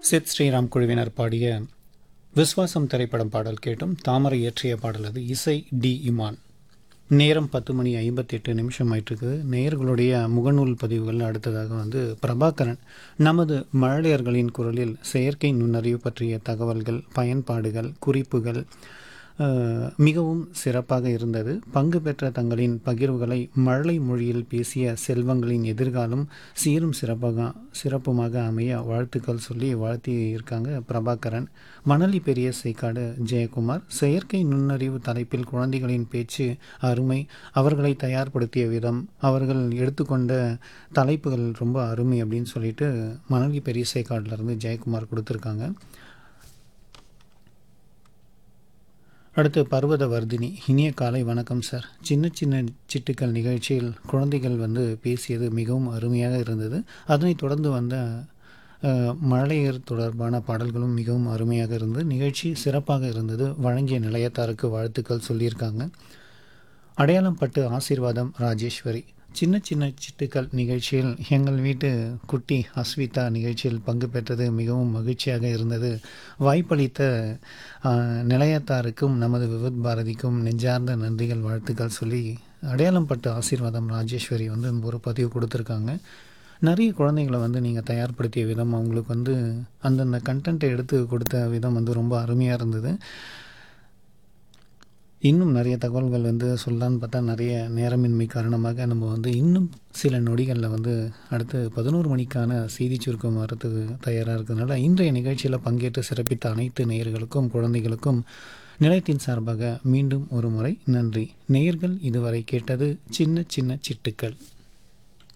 சித் ஸ்ரீராம் குழுவினர் பாடிய விஸ்வாசம் திரைப்படம் பாடல் கேட்டும் தாமரை இயற்றிய பாடல் அது இசை டி இமான் நேரம் பத்து மணி ஐம்பத்தெட்டு நிமிஷம் ஆயிட்டிருக்கு நேயர்களுடைய முகநூல் பதிவுகள் அடுத்ததாக வந்து பிரபாகரன் நமது மழலையர்களின் குரலில் செயற்கை நுண்ணறிவு பற்றிய தகவல்கள் பயன்பாடுகள் குறிப்புகள் அஹ், மிகவும் சிறப்பாக இருந்தது பங்கு பெற்ற தங்களின் பகிர்வுகளை மழலை மொழியில் பேசிய செல்வங்களின் எதிர்காலம் சீரும் சிறப்பாக சிறப்புமாக அமைய வாழ்த்துக்கள் சொல்லி வாழ்த்தி இருக்காங்க பிரபாகரன் மணலி பெரிய சேக்காடு ஜெயக்குமார் செயற்கை நுண்ணறிவு தலைப்பில் குழந்தைகளின் பேச்சு அருமை அவர்களை தயார்படுத்திய விதம் அவர்கள் எடுத்துக்கொண்ட தலைப்புகள் ரொம்ப அருமை அப்படின்னு சொல்லிட்டு மணலி பெரிய சேக்காடுல இருந்து ஜெயக்குமார் கொடுத்துருக்காங்க அடுத்து பர்வத வர்தினி இனிய காலை வணக்கம் சார் சின்ன சின்ன சிட்டுக்கள் நிகழ்ச்சியில் குழந்தைகள் வந்து பேசியது மிகவும் அருமையாக இருந்தது அதனைத் தொடர்ந்து வந்த அஹ், மழலையர் தொடர்பான பாடல்களும் மிகவும் அருமையாக இருந்தது நிகழ்ச்சி சிறப்பாக இருந்தது வழங்கிய நிலையத்தாருக்கு வாழ்த்துக்கள் சொல்லியிருக்காங்க அடையாளம் பட்டு ஆசீர்வாதம் ராஜேஸ்வரி சின்ன சின்ன சிட்டுக்கள் நிகழ்ச்சியில் எங்கள் வீட்டு குட்டி அஸ்விதா நிகழ்ச்சியில் பங்கு பெற்றது மிகவும் மகிழ்ச்சியாக இருந்தது வாய்ப்பளித்த ஆஹ், நிலையத்தாருக்கும் நமது விவித் பாரதிக்கும் நெஞ்சார்ந்த நன்றிகள் வாழ்த்துக்கள் சொல்லி அடையாளம் பட்டு ஆசீர்வாதம் ராஜேஸ்வரி வந்து ஒரு பதிவு கொடுத்துருக்காங்க நிறைய குழந்தைங்களை வந்து நீங்கள் தயார்படுத்திய விதம் அவங்களுக்கு வந்து அந்தந்த கண்டென்ட்டை எடுத்து கொடுத்த விதம் வந்து ரொம்ப அருமையாக இருந்தது இன்னும் நிறைய தகவல்கள் வந்து சொல்லலான்னு பார்த்தா நிறைய நேரமின்மை காரணமாக நம்ம வந்து இன்னும் சில நொடிகளில் வந்து அடுத்து பதினோரு மணிக்கான செய்தி சுருக்கம் வரத்துக்கு தயாராக இருக்கிறதுனால இன்றைய நிகழ்ச்சியில் பங்கேற்று சிறப்பித்த அனைத்து நேயர்களுக்கும் குழந்தைகளுக்கும் நிலையத்தின் சார்பாக மீண்டும் ஒரு முறை நன்றி நேயர்கள் இதுவரை கேட்டது சின்ன சின்ன சிட்டுக்கள்